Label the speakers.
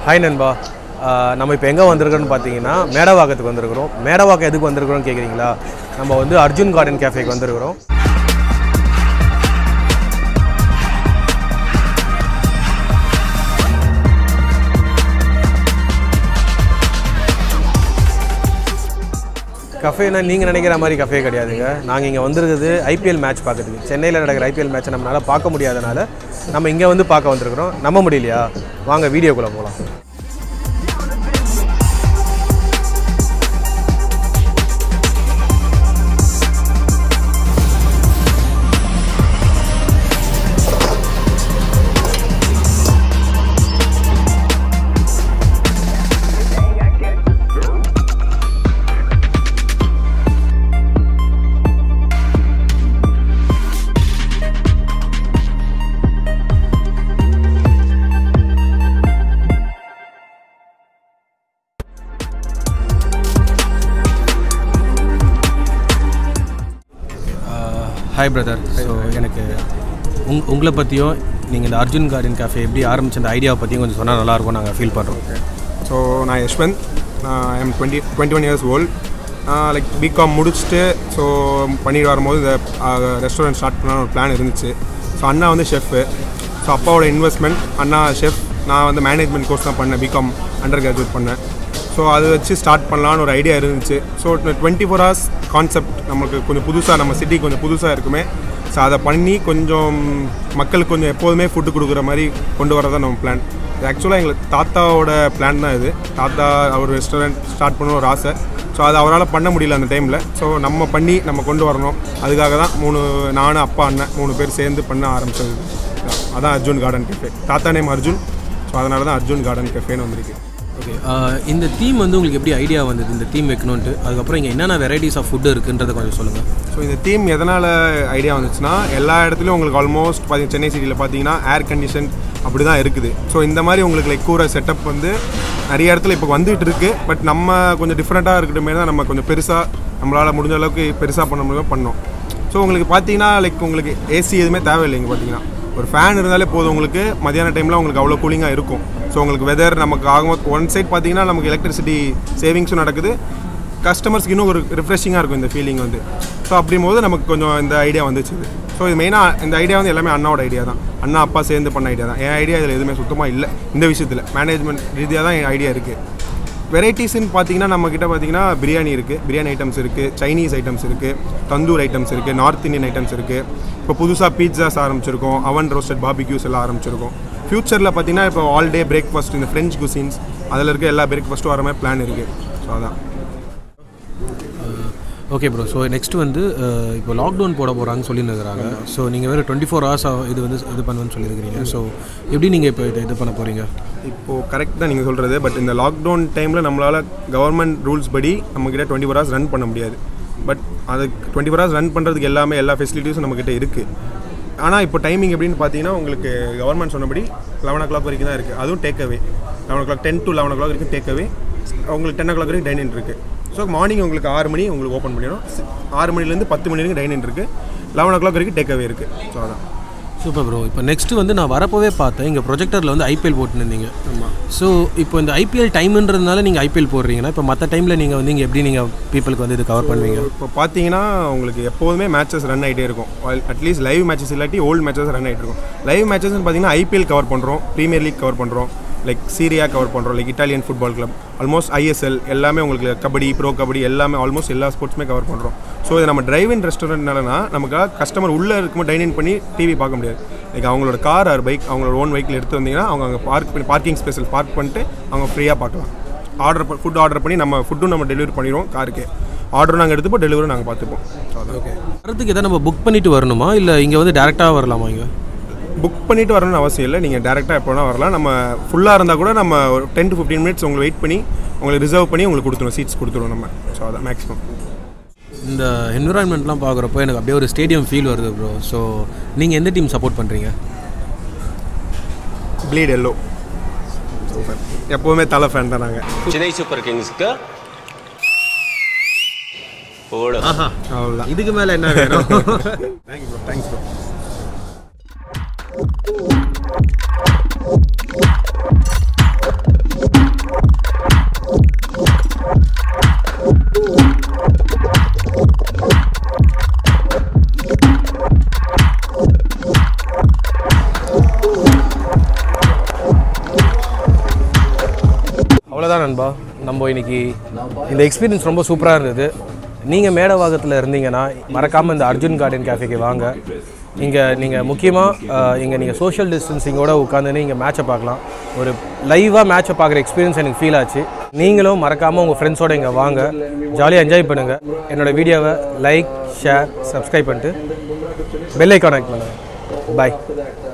Speaker 1: Hi நண்பா ஆஹ் நம்ம இப்போ எங்கே வந்திருக்கோன்னு பார்த்தீங்கன்னா மேடவாக்கத்துக்கு வந்திருக்கிறோம் மேடவாக்கம் எதுக்கு வந்திருக்கிறோம்னு கேட்குறீங்களா நம்ம வந்து அர்ஜுன் கார்டன் கேஃபேக்கு வந்திருக்கிறோம் கஃபேனா நீங்கள் நினைக்கிற மாதிரி கஃபே கிடையாதுங்க நாங்கள் இங்கே வந்திருக்குது ஐபிஎல் மேட்ச் பார்க்கறதுக்கு சென்னையில் நடக்கிற ஐபிஎல் மேட்ச்சை நம்மளால் பார்க்க முடியாதனால நம்ம இங்கே வந்து பார்க்க வந்திருக்கிறோம் நம்ப முடியலையா வாங்க வீடியோக்குள்ளே போகலாம் ஹாய் பிரதர் ஸோ எனக்கு உங் உங்களை பற்றியும் நீங்கள் இந்த அர்ஜுன் கார்டன் கேஃபே எப்படி ஆரம்பிச்ச அந்த ஐடியாவை பற்றியும் கொஞ்சம் சொன்னால் நல்லாயிருக்கும் நாங்கள் ஃபீல் பண்ணுறோம்
Speaker 2: ஸோ நான் Yashwant I'm twenty twenty one years old like B Com முடிச்சுட்டு ஸோ பண்ணிட்டு வரும்போது இந்த ரெஸ்டாரண்ட் ஸ்டார்ட் பண்ண ஒரு பிளான் இருந்துச்சு ஸோ அண்ணா வந்து ஷெஃப்பு ஸோ அப்பாவோட இன்வெஸ்ட்மெண்ட் அண்ணா ஷெஃப் நான் வந்து மேனேஜ்மெண்ட் கோர்ஸ் தான் பண்ணேன் பிகாம் அண்டர் கிராஜுவேட் பண்ணேன் ஸோ அதை வச்சு ஸ்டார்ட் பண்ணலான்னு ஒரு ஐடியா இருந்துச்சு so twenty four hours concept நமக்கு கொஞ்சம் புதுசாக நம்ம சிட்டி கொஞ்சம் புதுசாக இருக்குமே ஸோ அதை பண்ணி கொஞ்சம் மக்களுக்கு கொஞ்சம் எப்போதுமே ஃபுட்டு கொடுக்குற மாதிரி கொண்டு வரதான் நம்ம பிளான் இது ஆக்சுவலாக எங்களுக்கு தாத்தாவோட பிளான் தான் இது தாத்தா அவர் ரெஸ்டாரண்ட் ஸ்டார்ட் பண்ண ஒரு ஆசை ஸோ அது அவரால் பண்ண முடியல அந்த டைமில் ஸோ நம்ம பண்ணி நம்ம கொண்டு வரணும் அதுக்காக தான் மூணு நானும் அப்பா அண்ணன் மூணு பேர் சேர்ந்து பண்ண ஆரம்பிச்சது அதான் அர்ஜுன் கார்டன் கெஃபே தாத்தா நேம் அர்ஜுன் ஸோ அதனால தான் அர்ஜுன் கார்டன் கெஃபேன்னு வந்திருக்கு
Speaker 1: ஓகே இந்த தீம் வந்து உங்களுக்கு எப்படி ஐடியா வந்தது இந்த தீம் வைக்கணுன்ட்டு அதுக்கப்புறம் இங்கே என்னென்ன வெரைட்டிஸ் ஆஃப் ஃபுட்டு இருக்குன்றதை கொஞ்சம் சொல்லுங்கள்
Speaker 2: ஸோ இந்த தீம் எதனால் ஐடியா வந்துச்சுன்னா எல்லா இடத்துலையும் உங்களுக்கு ஆல்மோஸ்ட் பார்த்தீங்க சென்னை சிட்டியில் பார்த்தீங்கன்னா ஏர் கண்டிஷன் அப்படி தான் இருக்குது ஸோ இந்த மாதிரி உங்களுக்கு லைக் கூற செட்டப் வந்து நிறைய இடத்துல இப்போ வந்துகிட்டு இருக்கு பட் நம்ம கொஞ்சம் டிஃப்ரெண்ட்டாக இருக்கட்டுமே தான் நம்ம கொஞ்சம் பெருசாக நம்மளால் முடிஞ்ச அளவுக்கு பெருசாக பண்ண முடியுமோ பண்ணோம் ஸோ உங்களுக்கு பார்த்தீங்கன்னா லைக் உங்களுக்கு ஏசி எதுவுமே தேவையில்லைங்க பார்த்தீங்கன்னா ஒரு ஃபேன் இருந்தாலே போதும் உங்களுக்கு மதியான டைமில் உங்களுக்கு அவ்வளோ கூலிங்காக இருக்கும் ஸோ உங்களுக்கு வெதர் நமக்கு ஆகும் ஒன் சைட் பார்த்தீங்கன்னா நமக்கு எலக்ட்ரிசிட்டி சேவிங்ஸும் நடக்குது கஸ்டமர்ஸ்க்கு இன்னும் ஒரு ரிஃப்ரெஷிங்காக இருக்கும் இந்த ஃபீலிங் வந்து ஸோ அப்படிங்கும்போது நமக்கு கொஞ்சம் இந்த ஐடியா வந்துச்சு இது. ஸோ இது மெயினாக இந்த ஐடியா வந்து எல்லாமே அண்ணாவோட ஐடியா தான் அண்ணா அப்பா சேர்ந்து பண்ண ஐடியா தான் என் ஐடியா இதில் எதுவுமே சுத்தமாக இல்லை இந்த விஷயத்தில் மேனேஜ்மெண்ட் ரீதியாக தான் என் ஐடியா இருக்குது வெரைட்டிஸ்ன்னு பார்த்தீங்கன்னா நம்மக்கிட்ட பார்த்தீங்கன்னா பிரியாணி இருக்குது பிரியாணி ஐட்டம்ஸ் இருக்குது சைனீஸ் ஐட்டம்ஸ் இருக்குது தந்தூர் ஐட்டம்ஸ் இருக்குது நார்த் இந்தியன் ஐட்டம்ஸ் இருக்குது இப்போ புதுசாக பீட்சாஸ் ஆரம்பிச்சிருக்கோம் அவன் ரோஸ்டட் பாபிக்யூஸ் எல்லாம் ஆரம்பிச்சிருக்கோம் ஃப்யூச்சரில் பார்த்தீங்கன்னா இப்போ ஆல் டே பிரேக்ஃபாஸ்ட் இந்த ஃப்ரெஞ்ச் குசின்ஸ் அதில் இருக்க எல்லா பிரேக்ஃபாஸ்ட்டும் வர மாதிரி பிளான் இருக்குது ஸோ அதான்
Speaker 1: ஓகே ப்ரோ ஸோ நெக்ஸ்ட் வந்து அஹ், இப்போ லாக்டவுன் போட போகிறாங்கன்னு சொல்லியிருக்கிறாங்க ஸோ நீங்கள் வேறு டுவெண்ட்டி ஃபோர் ஹவர்ஸ் இது வந்து இது பண்ணுவேன்னு சொல்லியிருக்கிறீங்க ஸோ எப்படி நீங்கள் இப்போ இது இது பண்ண போகிறீங்க
Speaker 2: இப்போது கரெக்ட் தான் நீங்கள் சொல்கிறது பட் இந்த லாக்டவுன் டைமில் நம்மளால் கவர்மெண்ட் ரூல்ஸ் படி நம்மக்கிட்ட டுவெண்ட்டி ஃபோர் ஹவர்ஸ் ரன் பண்ண முடியாது பட் அது டுவெண்ட்டி ஃபோர் ஹவர்ஸ் ரன் பண்ணுறதுக்கு எல்லாமே எல்லா ஃபெசிலிட்டிஸும் நம்மக்கிட்ட இருக்குது ஆனால் இப்போ டைமிங் எப்படின்னு பார்த்தீங்கன்னா உங்களுக்கு கவர்மெண்ட் சொன்னபடி லெவன் ஓ கிளாக் வரைக்கும் தான் இருக்குது அதுவும் take away eleven o'clock ten to eleven o'clock வரைக்கும் டேக் அவே உங்களுக்கு டென் ஓ கிளாக் வரைக்கும் டைனிங் இருக்குது ஸோ மார்னிங் உங்களுக்கு ஆறு மணி உங்களுக்கு ஓப்பன் பண்ணிடும் ஆறு மணிலேருந்து பத்து மணி வரைக்கும் டைனிங் இருக்குது லெவன் ஓ கிளாக் வரைக்கும் டேக் அவே இருக்குது ஸோ அதான்
Speaker 1: சூப்பர் ப்ரோ இப்போ நெக்ஸ்ட் வந்து நான் வரப்போவே பார்த்தேன் இங்கே ப்ரொஜெக்டரில் வந்து ஐபிஎல் போட்டுருந்தீங்க
Speaker 2: ஆமாம்
Speaker 1: ஸோ இப்போ இந்த ஐபிஎல் டைம்ன்றதுனால நீங்கள் ஐபிஎல் போடுறீங்கன்னா இப்போ மற்ற டைமில் நீங்கள் வந்து இங்கே எப்படி நீங்கள் பீப்புளுக்கு வந்து இது கவர் பண்ணுவீங்க
Speaker 2: இப்போ பார்த்தீங்கன்னா உங்களுக்கு எப்போதுமே மேட்சஸ் ரன் ஆகிட்டே இருக்கும் அட்லீஸ்ட் லைவ் மேட்சஸ் இல்லாட்டி ஓல்டு மேட்சஸ் ரன் ஆகிட்டு இருக்கும் லைவ் மேட்சஸ்னு பார்த்தீங்கன்னா ஐபிஎல் கவர் பண்ணுறோம் ப்ரீமியர் லீக் கவர் பண்ணுறோம் லைக் சீரியா கவர் பண்ணுறோம் like Italian football club almost ISL எல்லாமே உங்களுக்கு கபடி ப்ரோ கபடி எல்லாமே ஆல்மோஸ்ட் எல்லா ஸ்போர்ட்ஸுமே கவர் பண்ணுறோம் ஸோ இது நம்ம டிரைவிங் ரெஸ்டாரண்ட்னாலனா நமக்கு கஸ்டமர் உள்ளே இருக்கும்போது டைன் பண்ணி டிவி பார்க்க முடியாது லைக் அவங்களோட கார் ஆர் பைக் அவங்களோட ஓன் வெஹிக்கிள் எடுத்து வந்தீங்கன்னா அவங்க அங்கே பார்க் பண்ணி பார்க்கிங் ஸ்பேஸில் பார்க் பண்ணிட்டு அவங்க ஃப்ரீயாக பார்க்கலாம் ஆர்டர் ஃபுட் ஆர்டர் பண்ணி நம்ம ஃபுட்டும் நம்ம டெலிவரி பண்ணிடுவோம் காருக்கு ஆர்டர் நாங்கள் எடுத்துப்போம் டெலிவரி நாங்கள் பார்த்துப்போம் ஓகே
Speaker 1: வரதுக்கு எதாவது நம்ம புக் பண்ணிட்டு வரணுமா இல்லை இங்கே வந்து டேரெக்டாக வரலாமா இங்கே
Speaker 2: புக் பண்ணிட்டு வரணும்னு அவசியம் இல்லை நீங்கள் டேரெக்டாக எப்போ வேணால் வரலாம் நம்ம ஃபுல்லாக இருந்தால் கூட நம்ம ஒரு டென் டு ஃபிஃப்டீன் மினிட்ஸ் உங்களுக்கு வெயிட் பண்ணி உங்களுக்கு ரிசர்வ் பண்ணி உங்களுக்கு கொடுத்துருவோம் சீட்ஸ் கொடுத்துருவோம் நம்ம ஸோ அதான் மேக்ஸிமம்
Speaker 1: இந்த என்விரான்மெண்ட்லாம் பார்க்குறப்போ எனக்கு அப்படியே ஒரு ஸ்டேடியம் ஃபீல் வருது ப்ரோ ஸோ நீங்கள் எந்த டீம் சப்போர்ட் பண்ணுறீங்க
Speaker 2: ப்ளீட் எல்லோ சூப்பர் எப்போவுமே தலை ஃபேன் தான் நாங்கள்
Speaker 3: சென்னை சூப்பர் கிங்ஸ்க்கு ஓடு
Speaker 2: அவ்வளோதான்
Speaker 1: இதுக்கு மேலே என்ன வேணும்
Speaker 2: தேங்க்யூ ப்ரோ தேங்க்ஸ் ப்ரோ
Speaker 1: நண்பா நம்ம இன்னைக்கு இந்த எக்ஸ்பீரியன்ஸ் ரொம்ப சூப்பராக இருந்தது நீங்கள் மேடவாகத்தில் இருந்தீங்கன்னா மறக்காமல் இந்த அர்ஜுன் கார்டன் கேஃபேக்கு வாங்க இங்கே நீங்கள் முக்கியமாக இங்கே நீங்கள் சோஷியல் டிஸ்டன்சிங்கோட உட்காந்துன்னு இங்கே மேட்சை பார்க்கலாம் ஒரு லைவாக மேட்சை பார்க்குற எக்ஸ்பீரியன்ஸ் எனக்கு ஃபீல் ஆச்சு நீங்களும் மறக்காமல் உங்கள் ஃப்ரெண்ட்ஸோட இங்கே வாங்க ஜாலியாக என்ஜாய் பண்ணுங்கள் என்னோட வீடியோவை லைக் ஷேர் சப்ஸ்கிரைப் பண்ணிட்டு பெல் ஐக்கான் ஆக்ட் பண்ணுங்கள் பாய்